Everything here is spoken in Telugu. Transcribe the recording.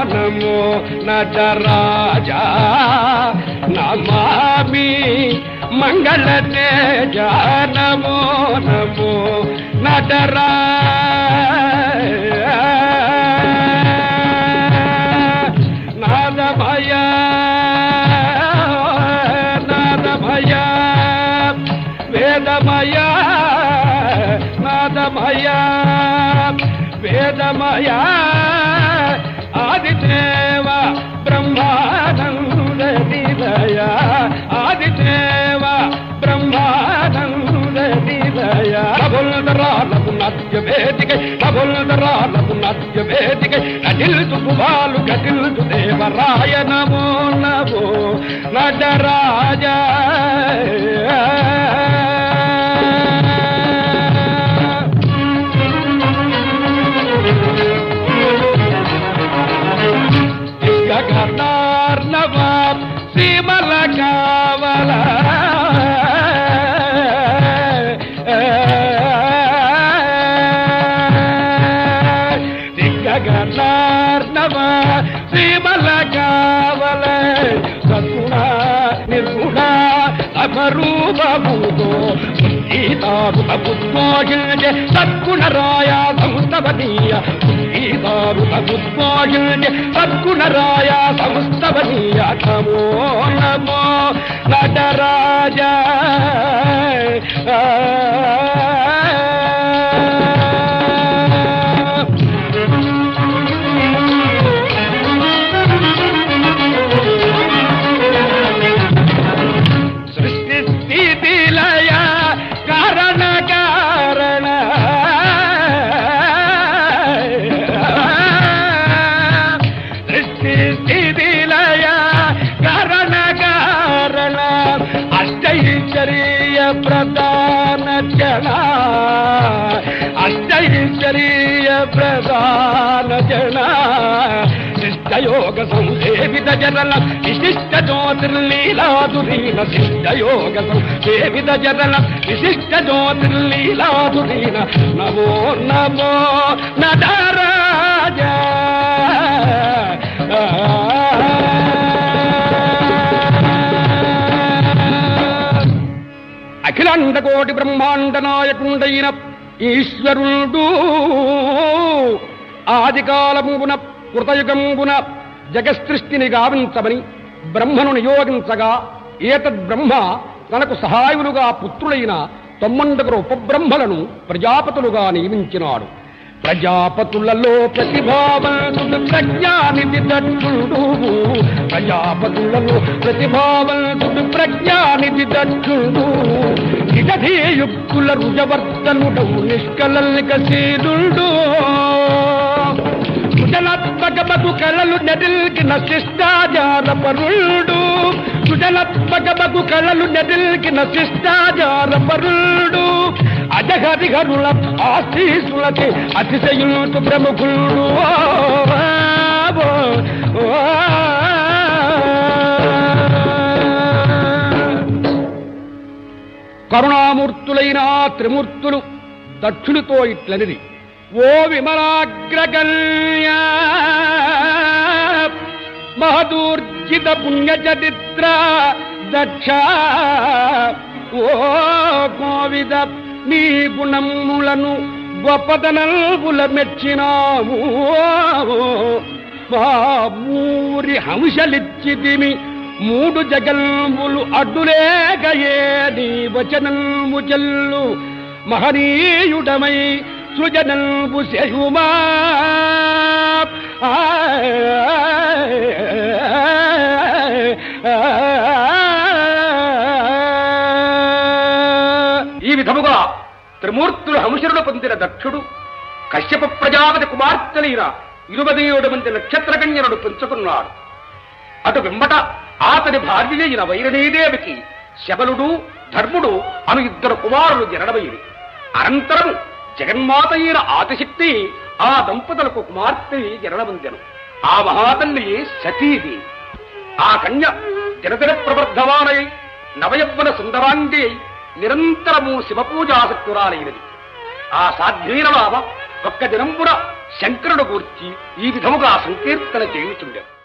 నమో నటరాజ నమామి మంగళ తేజ నమో నమో నటరాజ నాదభయ నాదభయ వేదమయ నాదమయ వేదమయ ఆదిదేవ బ్రహ్మానంద నిలయ ఆదిదేవ బ్రహ్మానంద నిలయ నభుల్దరాలకు నత్య వేదికై నభుల్దరాలకు నత్య వేదికై నటిల్తు కుమాలు గటిల్తు దేవరాయ నమో నమో నటరాజ గగనార్ణవ సీమల కావల గగనార్ణవ సీమల కావల సద్గుణ నిర్గుణ అమరూపముతో గీతారుత పుష్పాగిల్జె సద్గుణరాయ సంస్తవనీయ గీతారుత పుష్పాగిల్జె సద్గుణరాయ సంస్తవనీయ నమో నమో నటరాజ సృష్టి స్థితి లయ కారణ కారణ సృష్టి స్థితి లయ కారణ కారణ అష్టైశ్వర్య ప్రధాన జన అష్టైశ్వర్య ప్రధాన జన శిష్టయోగ సంసేవిత జనల విశిష్ట జ్యోతిర్లీలాదురీన శిష్టయోగ సంసేవిత జనల విశిష్ట జ్యోతిర్లీలాదురీన నమో నమో నటరాజ అఖిలాండ కోటి బ్రహ్మాండ నాయకుండైన ఈశ్వరుడు ఆదికాలమున కృతయుగంబున జగసృష్టిని గావించమని బ్రహ్మను నియోగించగా ఏతద్ బ్రహ్మ తనకు సహాయులుగా పుత్రులైన తొమ్మండుగురు ఉపబ్రహ్మలను ప్రజాపతులుగా నియమించినాడు ప్రజాపతులలో ప్రతిభావంతుడు ప్రజ్ఞానిధి దక్షుడు ప్రజాపతులలో ప్రతిభావంతుడు ప్రజ్ఞానిధి దక్షుడు నిజధేయుక్తుల రుజవర్ధనుడవు నిష్కలల్లికశీలుడు సుజనాత్మకమగు కళలు నెడిల్కిన శిష్టాచార పరుడు సుజనాత్మకమగు కళలు నెడిల్కిన శిష్టాచార పరుడు అజహరిహరుల ఆశీసులకి అతిశయులు ప్రముఖుడు కరుణామూర్తులైన ఆ త్రిమూర్తులు దక్షునితో ఇట్లనిది ఓ విమలాగ్రగణ్య మహదూర్జిత పుణ్యచరిత్ర దక్ష ఓ కోవిద నీ గుణములను గొప్పదనల్పుల మెచ్చినాము మా ఊరి హంసలిచ్చితిమి మూడు జగల్ములు అడ్డులేకయే నీ వచనల్ము జల్లు మహనీయుడమై సృజనల్పు శహుమా ఈ విధముగా త్రిమూర్తులు హంసరుడు పొందిన దక్షుడు కశ్యప ప్రజాపతి కుమార్తెలైన ఇరువది ఏడు మంది నక్షత్రకన్యనుడు పెంచుకున్నాడు అటు వెంబట అతని భార్య అయిన వైరణీదేవికి శబలుడు ధర్ముడు అను ఇద్దరు కుమారులు జనడమైరి అనంతరం జగన్మాత అయిన ఆదిశక్తి ఆ దంపతులకు కుమార్తె జనడమందెను ఆ మహాతల్లి సతీది ఆ కన్య దినదిన ప్రవర్ధమానై నవయవ్వన సుందరాంగి అయి నిరంతరము శివపూజాసక్తురాలైనది ఆ సాధ్వీన బాబ ఒక్క దినంపున శంకరుడు గూర్చి ఈ విధముగా సంకీర్తన చేయుచుండెను